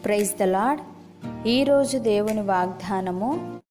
praise the lord ఈరోజు దేవుని వాగ్దానము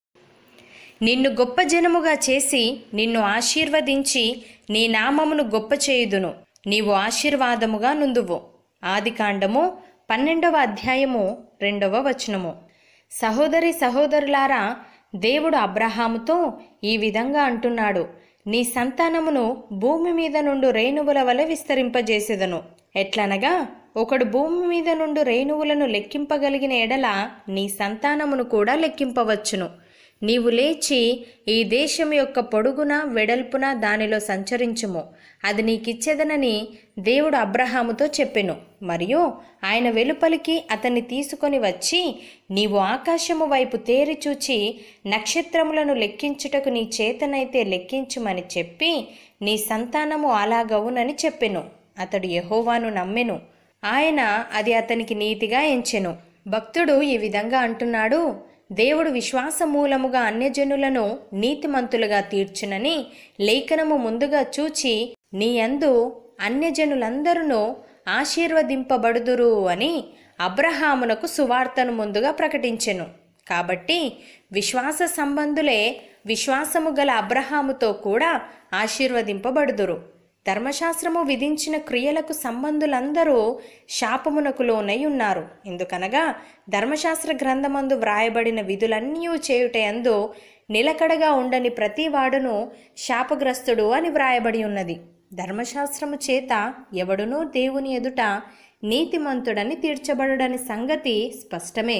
నిన్ను గొప్ప జనముగా చేసి నిన్ను ఆశీర్వదించి నీ నామమును గొప్ప చేయుదును నీవు ఆశీర్వాదముగా నుందువు ఆదికాండము పన్నెండవ అధ్యాయము రెండవ వచనము సహోదరి సహోదరులారా దేవుడు అబ్రహాముతో ఈ విధంగా అంటున్నాడు నీ సంతానమును భూమి మీద నుండి రేణువుల వలె విస్తరింపజేసేదను ఎట్లనగా ఒకడు భూమి మీద నుండి రేణువులను లెక్కింపగలిగిన ఎడల నీ సంతానమును కూడా లెక్కింపవచ్చును నీవు లేచి ఈ దేశం యొక్క పొడుగున వెడల్పున దానిలో సంచరించుము అది నీకిచ్చేదనని దేవుడు అబ్రహాముతో చెప్పెను మరియు ఆయన వెలుపలికి అతన్ని తీసుకొని వచ్చి నీవు ఆకాశము వైపు తేరి చూచి నక్షత్రములను లెక్కించుటకు నీ చేతనైతే లెక్కించుమని చెప్పి నీ సంతానము అలాగవునని చెప్పెను అతడు యెహోవాను నమ్మెను ఆయన అది అతనికి నీతిగా ఎంచెను భక్తుడు ఈ విధంగా అంటున్నాడు దేవుడు విశ్వాస మూలముగా అన్యజనులను నీతిమంతులుగా తీర్చునని లేఖనము ముందుగా చూచి నీ యందు అన్యజనులందరూ ఆశీర్వదింపబడుదురు అని అబ్రహామునకు సువార్తను ముందుగా ప్రకటించెను కాబట్టి విశ్వాస సంబంధులే విశ్వాసము గల అబ్రహాముతో కూడా ఆశీర్వదింపబడుదురు ధర్మశాస్త్రము విధించిన క్రియలకు సంబంధులందరూ శాపమునకు లోనై ఉన్నారు ఎందుకనగా ధర్మశాస్త్ర గ్రంథమందు వ్రాయబడిన విధులన్నీ చేయుటయందు నిలకడగా ఉండని ప్రతి వాడును శాపగ్రస్తుడు అని వ్రాయబడి ఉన్నది ధర్మశాస్త్రము చేత ఎవడునూ దేవుని ఎదుట నీతిమంతుడని తీర్చబడుడని సంగతి స్పష్టమే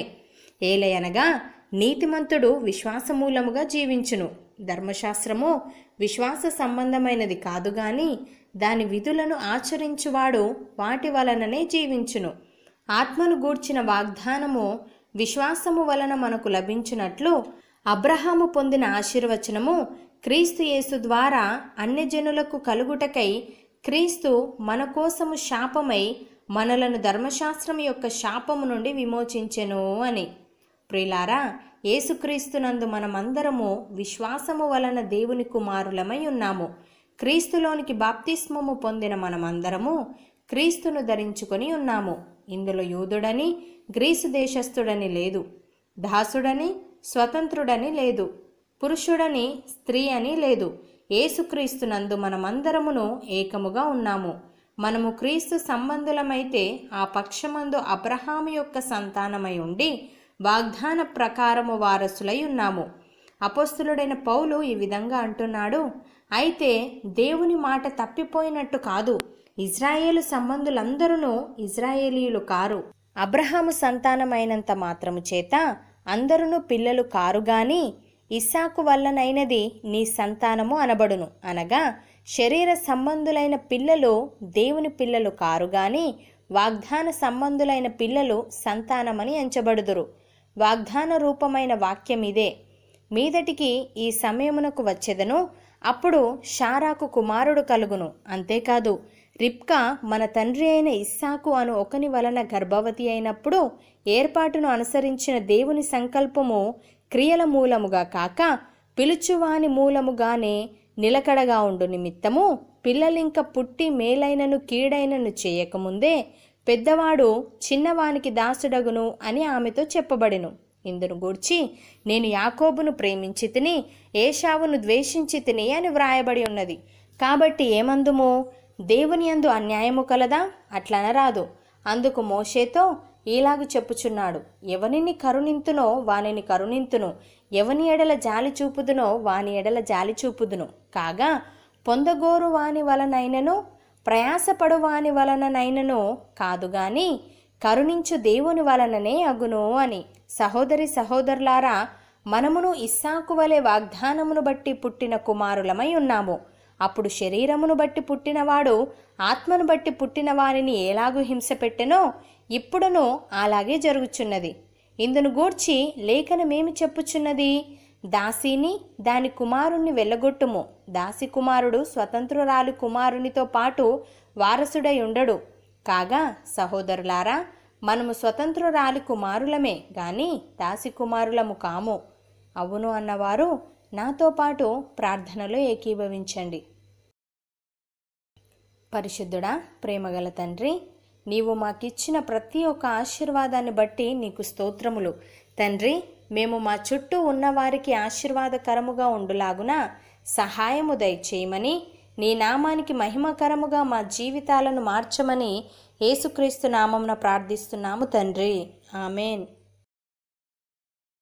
ఏలయనగా నీతిమంతుడు విశ్వాసమూలముగా జీవించును ధర్మశాస్త్రము విశ్వాస సంబంధమైనది కాదు గాని దాని విధులను ఆచరించువాడు వాటి వలననే జీవించును ఆత్మను గూర్చిన వాగ్దానము విశ్వాసము వలన మనకు లభించినట్లు అబ్రహాము పొందిన ఆశీర్వచనము క్రీస్తు యేసు ద్వారా అన్యజనులకు కలుగుటకై క్రీస్తు మన కోసము శాపమై మనలను ధర్మశాస్త్రం యొక్క శాపము నుండి విమోచించెను అని ప్రిలారా యేసుక్రీస్తునందు మనమందరము విశ్వాసము వలన దేవుని కుమారులమై ఉన్నాము క్రీస్తులోనికి బాప్తిస్మము పొందిన మనమందరము క్రీస్తును ధరించుకొని ఉన్నాము ఇందులో యూదుడని గ్రీసు దేశస్థుడని లేదు దాసుడని స్వతంత్రుడని లేదు పురుషుడని స్త్రీ అని లేదు యేసుక్రీస్తునందు మనమందరమును ఏకముగా ఉన్నాము మనము క్రీస్తు సంబంధులమైతే ఆ పక్షమందు అబ్రహాము యొక్క సంతానమై ఉండి వాగ్దాన ప్రకారము వారసులై ఉన్నాము అపస్తులుడైన పౌలు ఈ విధంగా అంటున్నాడు అయితే దేవుని మాట తప్పిపోయినట్టు కాదు ఇజ్రాయేలు సంబంధులందరూ ఇజ్రాయేలీయులు కారు అబ్రహాము సంతానమైనంత మాత్రము చేత అందరును పిల్లలు కారు గాని ఇస్సాకు వల్లనైనది నీ సంతానము అనబడును అనగా శరీర సంబంధులైన పిల్లలు దేవుని పిల్లలు కారు గాని వాగ్దాన సంబంధులైన పిల్లలు సంతానమని ఎంచబడుదురు వాగ్దాన రూపమైన వాక్యం ఇదే మీదటికి ఈ సమయమునకు వచ్చెదను అప్పుడు షారాకు కుమారుడు కలుగును అంతేకాదు రిప్కా మన తండ్రి అయిన ఇస్సాకు అను ఒకని వలన గర్భవతి అయినప్పుడు ఏర్పాటును అనుసరించిన దేవుని సంకల్పము క్రియల మూలముగా కాక పిలుచువాని మూలముగానే నిలకడగా ఉండు నిమిత్తము పిల్లలింక పుట్టి మేలైనను కీడైనను చేయకముందే పెద్దవాడు చిన్నవానికి దాసుడగును అని ఆమెతో చెప్పబడెను ఇందును గూర్చి నేను యాకోబును ప్రేమించి తిని ఏషావును ద్వేషించి తిని అని వ్రాయబడి ఉన్నది కాబట్టి ఏమందుము దేవుని యందు అన్యాయము కలదా అట్లనరాదు అందుకు మోషేతో ఈలాగు చెప్పుచున్నాడు ఎవనిని కరుణింతునో వానిని కరుణింతును ఎవని ఎడల జాలి చూపుదునో వాని ఎడల జాలి చూపుదును కాగా పొందగోరు వాని వలనైనను ప్రయాసపడు వాని వలననైనను కాదు గాని కరుణించు దేవుని వలననే అగును అని సహోదరి సహోదరులారా మనమును ఇస్సాకు వలె వాగ్దానమును బట్టి పుట్టిన కుమారులమై ఉన్నాము అప్పుడు శరీరమును బట్టి పుట్టినవాడు ఆత్మను బట్టి పుట్టిన వారిని ఎలాగూ హింస పెట్టెనో ఇప్పుడును అలాగే జరుగుచున్నది ఇందును గూర్చి లేఖనమేమి చెప్పుచున్నది దాసిని దాని కుమారుణ్ణి వెళ్ళగొట్టుము దాసి కుమారుడు స్వతంత్రురాలు కుమారునితో పాటు వారసుడై ఉండడు కాగా సహోదరులారా మనము స్వతంత్రురాలి కుమారులమే గాని దాసి కుమారులము కాము అవును అన్నవారు నాతో పాటు ప్రార్థనలో ఏకీభవించండి పరిశుద్ధుడా ప్రేమగల తండ్రి నీవు మాకిచ్చిన ప్రతి ఒక్క ఆశీర్వాదాన్ని బట్టి నీకు స్తోత్రములు తండ్రి మేము మా చుట్టూ ఉన్నవారికి ఆశీర్వాదకరముగా ఉండులాగున సహాయము దయచేయమని నీ నామానికి మహిమకరముగా మా జీవితాలను మార్చమని యేసుక్రీస్తు నామంన ప్రార్థిస్తున్నాము తండ్రి ఆమెన్